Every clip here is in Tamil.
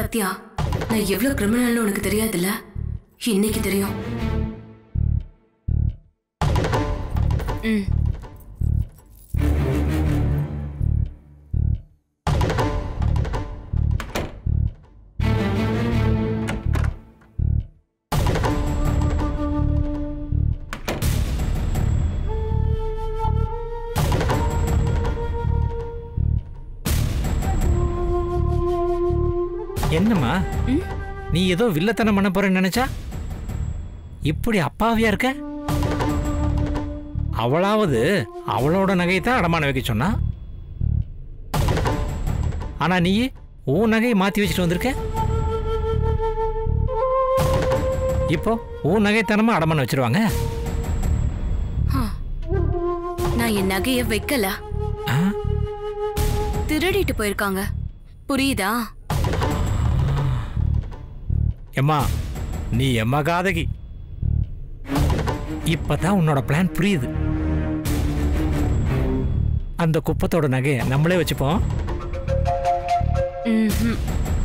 சத்யா நான் எவ்வளவு கிரிமினல்னு உனக்கு தெரியாதுல்ல இன்னைக்கு தெரியும் ம் என்னம்மா ம்? நீ ஏதோ வில்லத்தனம் பண்ண போறேன்னு நினைச்சா இப்படி அப்பாவியா இருக்க அவளாவது அவளோட நகையை தான் அடமானம் வைக்க சொன்னா ஆனா நீ உன் நகையை மாத்தி வச்சுட்டு வந்திருக்க இப்போ உன் நகைத்தனமா அடமானம் வச்சிருவாங்க நான் என் நகைய வைக்கல ஆ? திருடிட்டு போயிருக்காங்க புரியுதா எம்மா நீ எம்மா காதகி இப்பதான் உன்னோட பிளான் புரியுது அந்த குப்பத்தோட நகையை நம்மளே வச்சுப்போம் ம்ஹும்.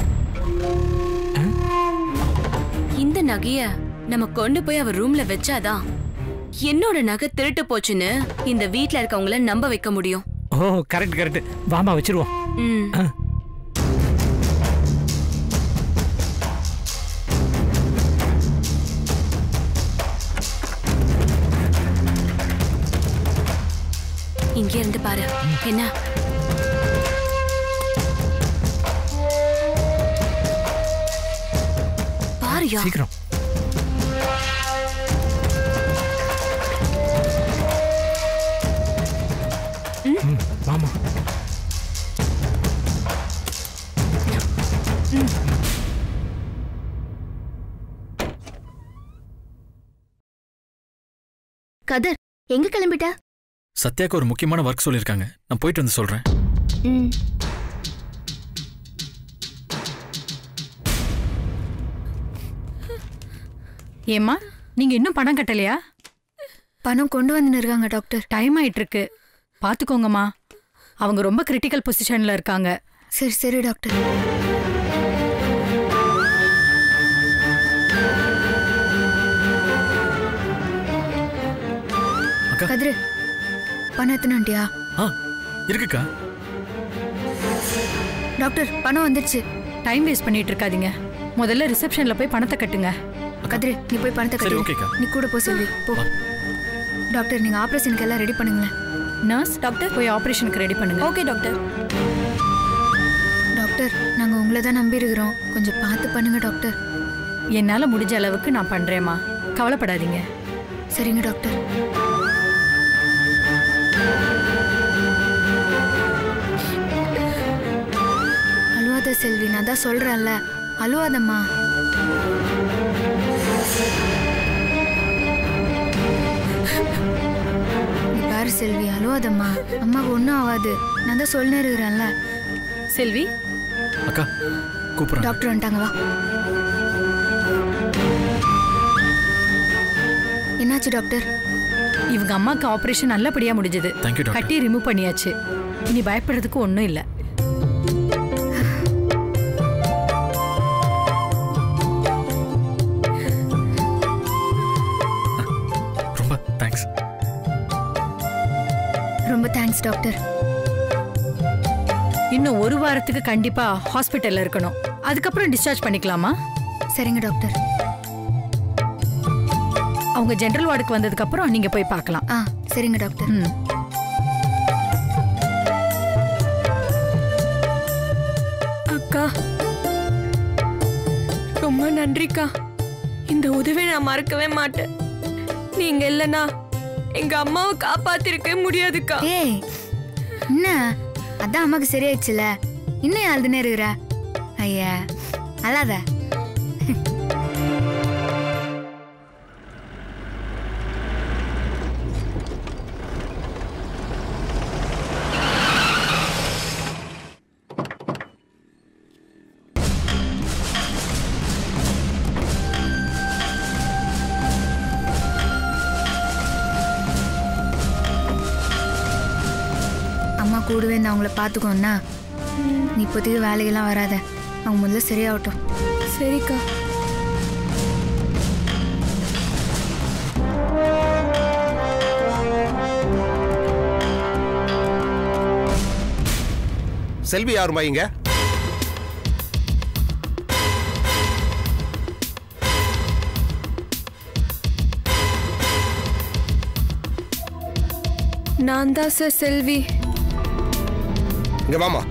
இந்த நகைய நம்ம கொண்டு போய் அவர் ரூம்ல வச்சாதான் என்னோட நகை திருட்டு போச்சுன்னு இந்த வீட்ல இருக்கவங்கள நம்ப வைக்க முடியும் ஓ கரெக்ட் கரெக்ட் வாமா வச்சிருவோம் ம். ஆ. இங்க இருந்து பாரு என்ன பாருயா சீக்கிரம் ம், வாமா கதர் எங்க கிளம்பிட்ட சத்யாக்கு ஒரு முக்கியமான ஒர்க் சொல்லியிருக்காங்க நான் போயிட்டு வந்து சொல்றேன் ம் ஏம்மா நீங்க இன்னும் பணம் கட்டலையா பணம் கொண்டு வந்து இருக்காங்க டாக்டர் டைம் ஆயிட்டு இருக்கு பாத்துக்கோங்கம்மா அவங்க ரொம்ப கிரிட்டிக்கல் பொசிஷன்ல இருக்காங்க சரி சரி டாக்டர் அக்கா கதிரு பணம் எத்தனாண்டியா ஆ இருக்குக்கா டாக்டர் பணம் வந்துடுச்சு டைம் வேஸ்ட் பண்ணிட்டு இருக்காதீங்க முதல்ல ரிசப்ஷன்ல போய் பணத்தை கட்டுங்க கதிரு நீ போய் பணத்தை சரி, கட்டு ஓகேக்கா. நீ கூட போ சொல்லி போ வா. டாக்டர் நீங்க ஆபரேஷனுக்கு எல்லாம் ரெடி பண்ணுங்களேன் நர்ஸ் டாக்டர் போய் ஆபரேஷனுக்கு ரெடி பண்ணுங்க ஓகே டாக்டர் டாக்டர் நாங்க உங்களை தான் நம்பி இருக்கிறோம் கொஞ்சம் பார்த்து பண்ணுங்க டாக்டர் என்னால முடிஞ்ச அளவுக்கு நான் பண்றேம்மா கவலைப்படாதீங்க சரிங்க டாக்டர் அழுவாத செல்வி நான் தான் சொல்றேன்ல அழுவாதம்மா நீ பாரு செல்வி அழுவாதம்மா அம்மாவுக்கு ஒன்றும் ஆகாது நான் தான் சொல்லினே இருக்கிறேன்ல செல்வி அக்கா கூப்பிடுறேன் டாக்டர் வந்துட்டாங்க வா என்னாச்சு டாக்டர் இவங்க அம்மாக்கு ஆபரேஷன் நல்லபடியா முடிஞ்சது தேங்க்யூ டாக்டர் கட்டி ரிமூவ் பண்ணியாச்சு இனி பயப்படுறதுக்கு ஒன்றும் இல்லை ரொம்ப தேங்க்ஸ் ரொம்ப தேங்க்ஸ் டாக்டர் இன்னும் ஒரு வாரத்துக்கு கண்டிப்பா ஹாஸ்பிட்டல்ல இருக்கணும் அதுக்கப்புறம் டிஸ்சார்ஜ் பண்ணிக்கலாமா சரிங்க டாக்டர் அவங்க ஜெனரல் வார்டுக்கு வந்ததுக்கு அப்புறம் நீங்க போய் பார்க்கலாம் ஆ சரிங்க டாக்டர் ம் அக்கா ரொம்ப நன்றிக்கா இந்த உதவியை நான் மறக்கவே மாட்டேன் நீங்க இல்லைன்னா எங்க அம்மாவை காப்பாத்திருக்கவே முடியாதுக்கா ஏய் என்ன அதான் அம்மாக்கு சரியாயிடுச்சுல இன்னும் அழுதுனே இருக்கிற ஐயா அழாத அம்மா கூடவே இந்த அவங்கள பார்த்துக்கோன்னா நீ இப்போதைக்கு வேலைக்கெல்லாம் வராத அவங்க முதல்ல சரியாகட்டும் சரிக்கா செல்வி யாருமா இங்க நான் தான் சார் செல்வி இங்க வாமா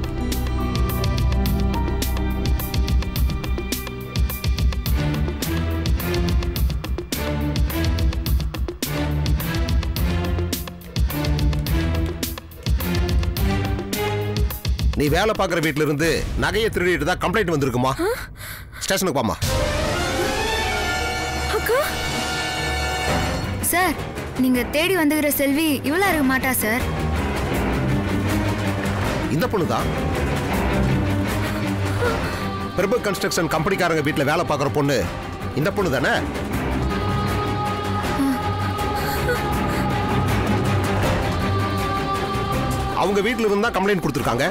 நீ வேலை பார்க்குற வீட்ல இருந்து நகையை திருடிட்டு தான் கம்ப்ளைண்ட் வந்திருக்குமா ஸ்டேஷனுக்கு வாமா அக்கா சார் நீங்க தேடி வந்துக்கிற செல்வி இவ்வளோ இருக்க மாட்டா சார் இந்த பொண்ணு தான் பிரபு கன்ஸ்ட்ரக்ஷன் கம்பெனிக்காரங்க வீட்டில் வேலை பார்க்குற பொண்ணு இந்த பொண்ணு தானே அவங்க வீட்டில் இருந்து தான் கம்ப்ளைண்ட் கொடுத்துருக்காங்க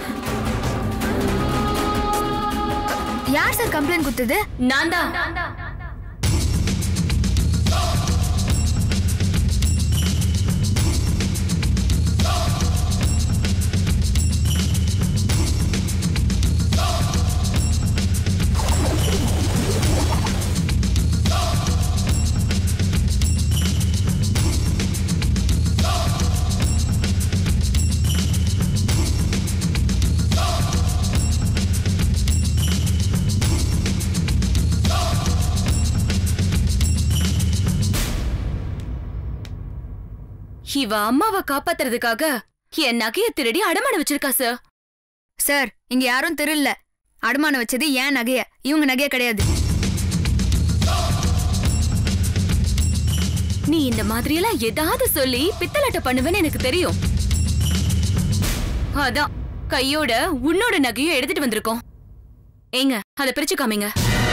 யார் சார் கம்ப்ளைண்ட் கொடுத்தது நான் தான் இவ அம்மாவை காப்பாத்துறதுக்காக என் நகையை திருடி அடமானம் வச்சிருக்கா சார் சார் இங்க யாரும் திருடல அடமானம் வச்சது ஏன் நகைய இவங்க நகைய கிடையாது நீ இந்த மாதிரியெல்லாம் ஏதாவது சொல்லி பித்தலாட்ட பண்ணுவேன்னு எனக்கு தெரியும் அதான் கையோட உன்னோட நகையும் எடுத்துட்டு வந்திருக்கோம் ஏங்க அதை பிரிச்சு காமிங்க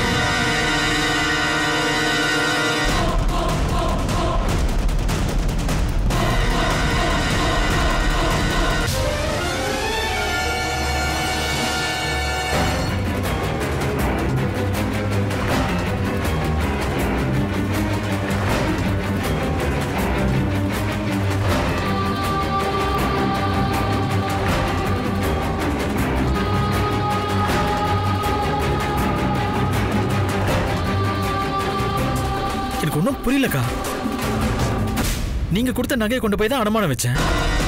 எனக்கு ஒன்றும் புரியலக்கா நீங்க கொடுத்த நகையை கொண்டு போய் தான் அடமானம் வச்சேன்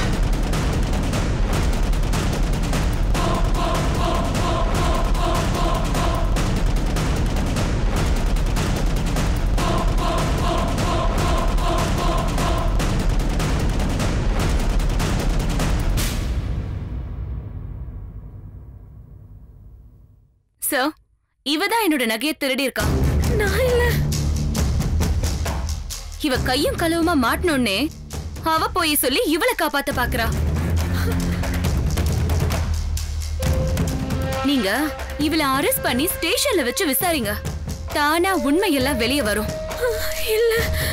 சார் இவ தான் என்னோட நகையை திருடி இருக்கா நான் இல்ல இவ கையும் களவுமா மாட்டணும்னே அவ போய் சொல்லி இவளை காப்பாத்த பாக்குறா நீங்க இவளை அரெஸ்ட் பண்ணி ஸ்டேஷன்ல வச்சு விசாரிங்க தானா உண்மையெல்லாம் வெளியே வரும் இல்ல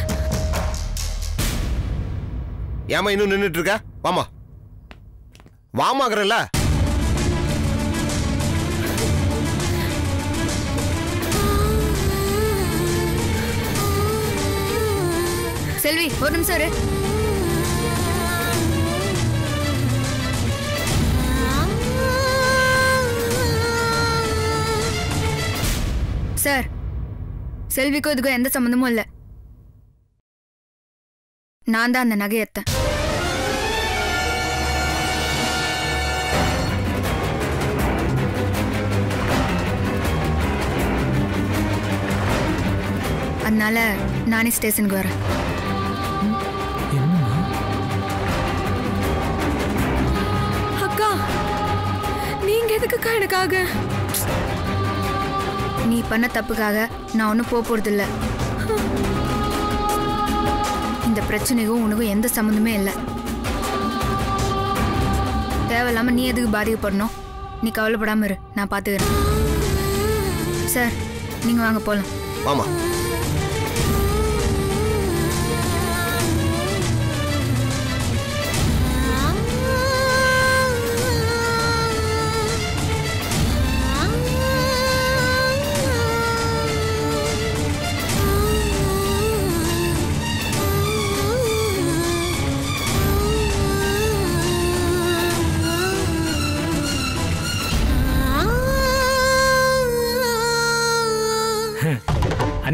ஏமா இன்னும் நின்றுட்டு இருக்க வாமா வாமாகிறல்ல செல்வி ஒரு நிமிஷம் இரு சார் செல்விக்கும் இதுக்கும் எந்த சம்மந்தமும் இல்லை நான் தான் அந்த நகையத்தேன் அதனால நானே ஸ்டேஷனுக்கு வரேன் என்னம்மா அக்கா நீங்க எதுக்குக்கா எனக்காக நீ பண்ண தப்புக்காக நான் ஒன்றும் போக போகிறதில்ல இந்த பிரச்சனைக்கும் உனக்கும் எந்த சம்மந்தமே இல்லை தேவையில்லாம நீ எதுக்கு பாதிக்கப்படணும் நீ கவலைப்படாம இரு நான் பார்த்துக்கிறேன் சார் நீங்கள் வாங்க போகலாம் வாமா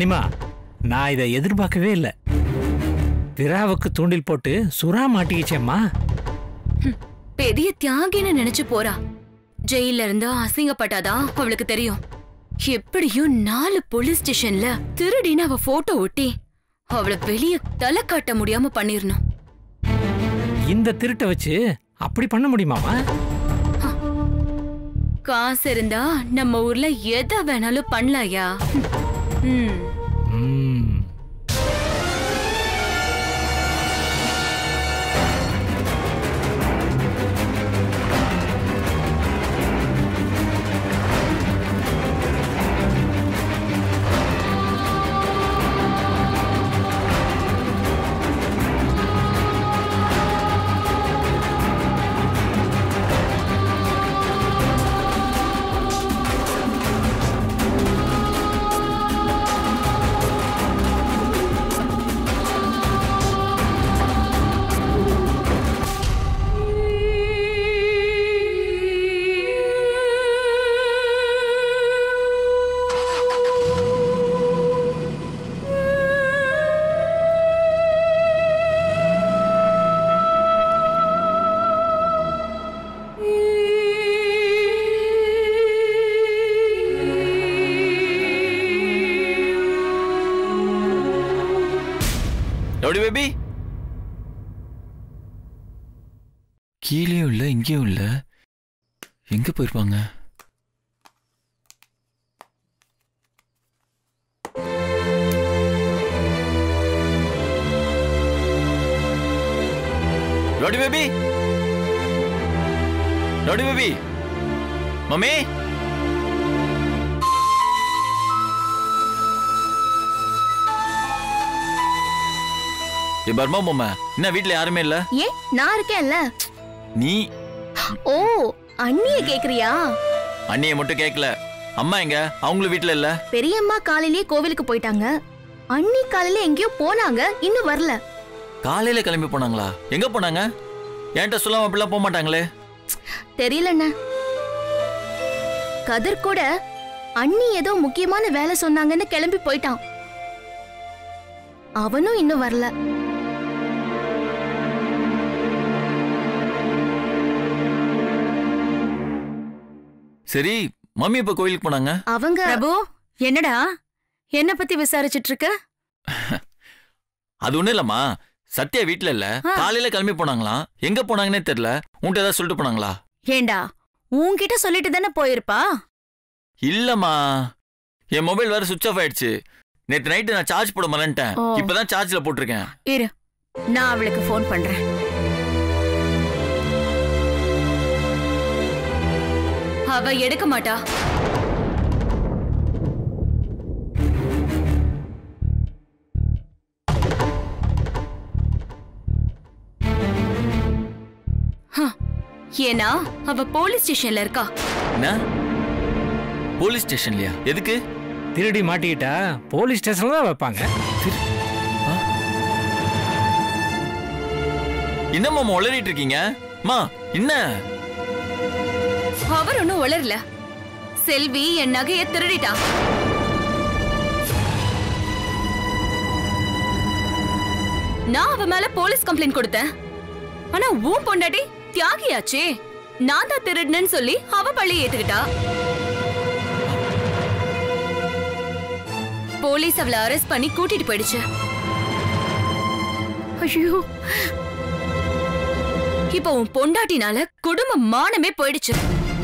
அனிமா நான் இதை எதிர்பார்க்கவே இல்லை விராவுக்கு தூண்டில் போட்டு சுறா மாட்டிக்கிச்சேம்மா பெரிய தியாகின்னு நினைச்சு போறா ஜெயில இருந்து அசிங்கப்பட்டாதான் அவளுக்கு தெரியும் எப்படியும் நாலு போலீஸ் ஸ்டேஷன்ல திருடின்னு அவ போட்டோ ஒட்டி அவளை வெளிய தலை காட்ட முடியாம பண்ணிரணும் இந்த திருட்டை வச்சு அப்படி பண்ண முடியுமாமா காசு இருந்தா நம்ம ஊர்ல எதை வேணாலும் பண்ணலாயா ம் ம் எப்படி பேபி கீழேயும் இல்ல இங்கேயும் இல்ல எங்க போயிருப்பாங்க ரோடி பேபி ரோடி பேபி மம்மி ஏ பர்மா பொம்மை என்ன வீட்ல யாருமே இல்ல ஏன் நான் இருக்கேன்ல நீ ஓ அண்ணிய கேக்குறியா அண்ணிய மட்டும் கேட்கல அம்மா எங்க அவங்களும் வீட்ல இல்ல பெரியம்மா காலையிலேயே கோவிலுக்கு போயிட்டாங்க அண்ணி காலையில எங்கேயோ போனாங்க இன்னும் வரல காலையில கிளம்பி போனாங்களா எங்க போனாங்க என்கிட்ட சொல்லாம அப்படிலாம் போக மாட்டாங்களே தெரியலண்ண கதிர் கூட அண்ணி ஏதோ முக்கியமான வேலை சொன்னாங்கன்னு கிளம்பி போயிட்டான் அவனும் இன்னும் வரல சரி மம்மி இப்ப கோயிலுக்கு போனாங்க அவங்க பிரபு என்னடா என்ன பத்தி விசாரிச்சிட்டு இருக்க அது ஒண்ணும் இல்லம்மா சத்யா வீட்ல இல்ல ஆ. காலையில கிளம்பி போனாங்களாம் எங்க போனாங்கன்னே தெரியல உன்கிட்ட ஏதாவது சொல்லிட்டு போனாங்களா ஏண்டா உன்கிட்ட சொல்லிட்டு தானே போயிருப்பா இல்லம்மா என் மொபைல் வேற சுவிட்ச் ஆஃப் ஆயிடுச்சு நேத்து நைட்டு நான் சார்ஜ் போட மறந்துட்டேன் ஓ. இப்பதான் சார்ஜ்ல போட்டிருக்கேன் இரு நான் அவளுக்கு ஃபோன் பண்றேன் அவ எடுக்க மாட்டா ஹ, ஏன்னா அவ போலீஸ் ஸ்டேஷன்ல இருக்கா என்ன போலீஸ் ஸ்டேஷன்லயா எதுக்கு திருடி மாட்டிக்கிட்டா போலீஸ் ஸ்டேஷன்ல தான் வைப்பாங்க என்னம்மா உளறிட்டு இருக்கீங்க மா என்ன அவர் ஒன்னும் உளரல செல்வி என் நகைய திருடிட்டா நான் அவ மேல போலீஸ் கம்ப்ளைண்ட் கொடுத்தேன் ஆனா உன் பொண்டாட்டி தியாகியாச்சே நான் தான் திருடுனேன்னு சொல்லி அவ பள்ளி ஏத்துக்கிட்டா போலீஸ் அவளை அரெஸ்ட் பண்ணி கூட்டிட்டு போயிடுச்சு ஐயோ இப்போ உன் பொண்டாட்டினால குடும்ப மானமே போயிடுச்சு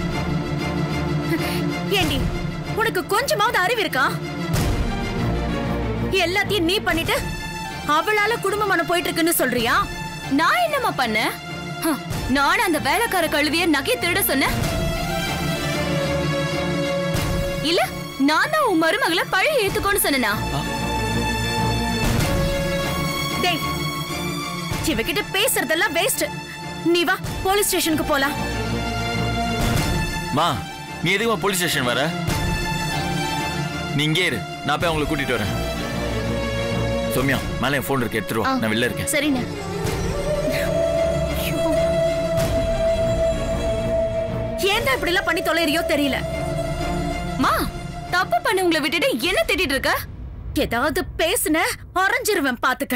ஏண்டி உனக்கு கொஞ்சமாவது அறிவு இருக்கா எல்லாத்தையும் நீ பண்ணிட்டு அவளால குடும்பமான போயிட்டு இருக்குன்னு சொல்றியா நான் என்னம்மா பண்ணேன் ஹ, நான் அந்த வேலைக்கார கழுவிய நகை திருட சொன்னேன் இல்ல நான் தான் உன் மருமகளை பழி ஏத்துக்கோன்னு சொன்னனா டேய் இவகிட்ட பேசுறதெல்லாம் வேஸ்ட் நீ வா போலீஸ் ஸ்டேஷனுக்கு போலாம் மா நீ எதுக்குமா போலீஸ் ஸ்டேஷன் வர நீ இங்கே இரு நான் போய் அவங்களை கூட்டிட்டு வரேன் சௌமியா மேலே என் ஃபோன் இருக்கு எடுத்துருவா ஆ. நான் வெளில இருக்கேன் சரிண்ணே ஏன்டா இப்படி எல்லாம் பண்ணி தொலைறியோ தெரியல மா தப்பு பண்ண உங்களை விட்டுட்டு என்ன திட்டிட்டு இருக்க ஏதாவது பேசுன அரைஞ்சிருவேன் பாத்துக்க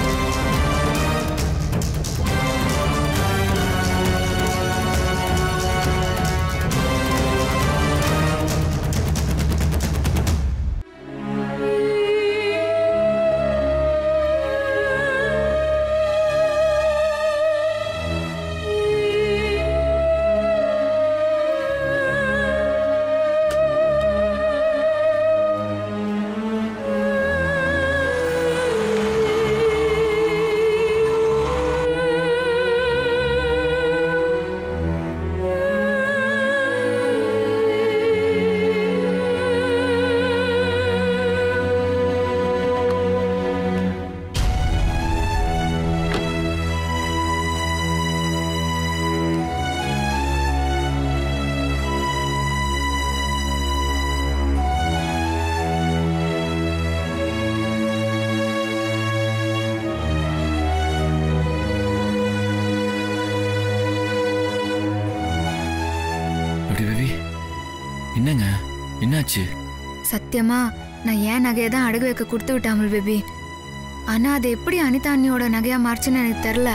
அப்படி பேபி என்னங்க என்னாச்சு சத்தியமா நான் ஏன் நகையை தான் அடகு வைக்க கொடுத்து விட்டாமல் பேபி ஆனா அது எப்படி அனிதா அண்ணியோட நகையா மாறுச்சுன்னு எனக்கு தெரில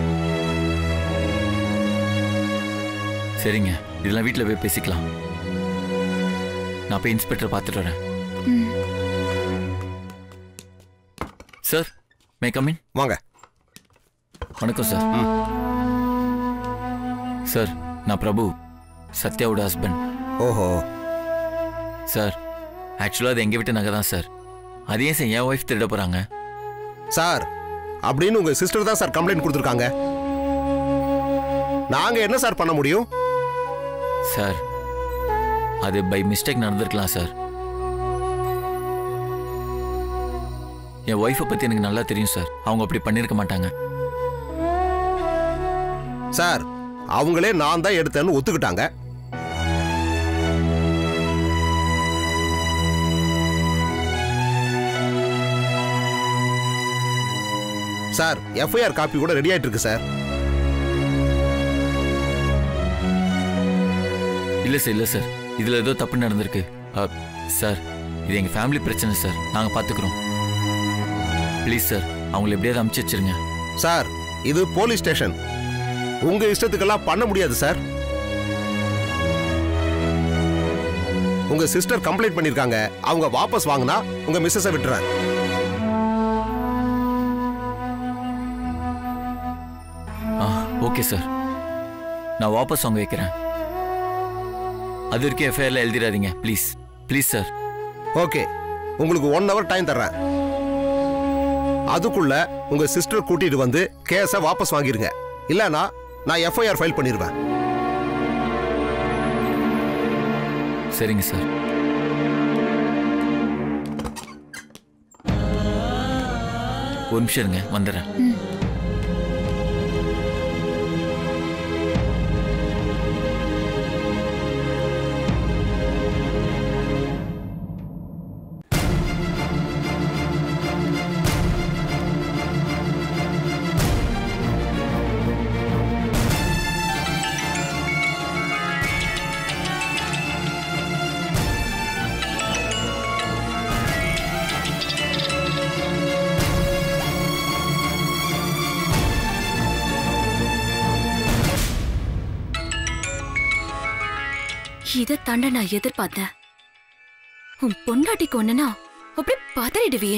சரிங்க இதெல்லாம் வீட்டில் போய் பேசிக்கலாம் நான் போய் இன்ஸ்பெக்டர் பார்த்துட்டு வரேன் ம் சார் மே கமின் வாங்க வணக்கம் சார் சார் நான் பிரபு சத்யாவோட ஹஸ்பண்ட் ஓஹோ சார் ஆக்சுவலாக அது எங்கள் வீட்டு நகை தான் சார் அதே சார் என் ஒய்ஃப் திருட போகிறாங்க சார் அப்படின்னு உங்க சிஸ்டர் தான் சார் கம்ப்ளைண்ட் கொடுத்துருக்காங்க நாங்க என்ன சார் பண்ண முடியும் சார் அது பை மிஸ்டேக் நடந்திருக்கலாம் சார் என் ஒய்ஃபை பற்றி எனக்கு நல்லா தெரியும் சார் அவங்க அப்படி பண்ணியிருக்க மாட்டாங்க சார் அவங்களே நான் தான் எடுத்தேன்னு ஒத்துக்கிட்டாங்க சார் எஃப்ஐஆர் காப்பி கூட ரெடி ஆயிட்டு இருக்கு சார் இல்லை சார் இல்லை சார் இதில் ஏதோ தப்பு நடந்திருக்கு அ, சார் இது எங்கள் ஃபேமிலி பிரச்சனை சார் நாங்கள் பார்த்துக்குறோம் ப்ளீஸ் சார் அவங்கள எப்படியாவது அமுச்சு வச்சிருங்க சார் இது போலீஸ் ஸ்டேஷன் உங்க இஷ்டத்துக்கெல்லாம் பண்ண முடியாது சார் உங்க சிஸ்டர் கம்ப்ளைண்ட் பண்ணிருக்காங்க அவங்க வாபஸ் வாங்கினா உங்க மிஸ்ஸஸை விட்டுறேன் ஆ ஓகே சார் நான் வாபஸ் வாங்க வைக்கிறேன் அது வரைக்கும் எஃப்ஐஆரில் எழுதிடாதீங்க ப்ளீஸ் ப்ளீஸ் சார் ஓகே உங்களுக்கு ஒன் ஹவர் டைம் தர்றேன் அதுக்குள்ள உங்க சிஸ்டர் கூட்டிட்டு வந்து கேஸை வாபஸ் வாங்கிருங்க இல்லனா நான் எஃப்ஐஆர் ஃபைல் பண்ணிடுவேன் சரிங்க சார் ஒரு நிமிஷம் இருங்க வந்துடுறேன் இத தாண்ட நான் எதிர்பார்த்தேன் உன் பொண்டாட்டிக்கு ஒண்ணுனா அப்படியே பதறிடுவியே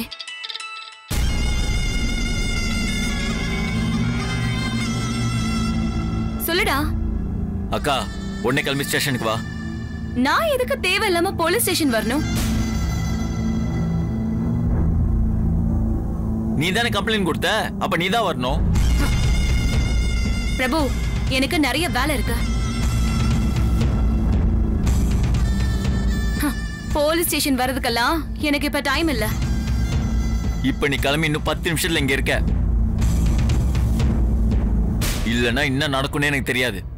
சொல்லுடா அக்கா உடனே கிளம்பி ஸ்டேஷனுக்கு வா நான் எதுக்கு தேவையில்லாம போலீஸ் ஸ்டேஷன் வரணும் நீ தானே கம்ப்ளைண்ட் கொடுத்த அப்ப நீ தான் வரணும் பிரபு எனக்கு நிறைய வேலை இருக்கு ஹ, போலீஸ் ஸ்டேஷன் வர்றதுக்கெல்லாம் எனக்கு இப்ப டைம் இல்ல இப்ப நீ கிளம்பி இன்னும் பத்து நிமிஷத்துல இங்க இருக்க இல்லைன்னா என்ன நடக்கும்னு எனக்கு தெரியாது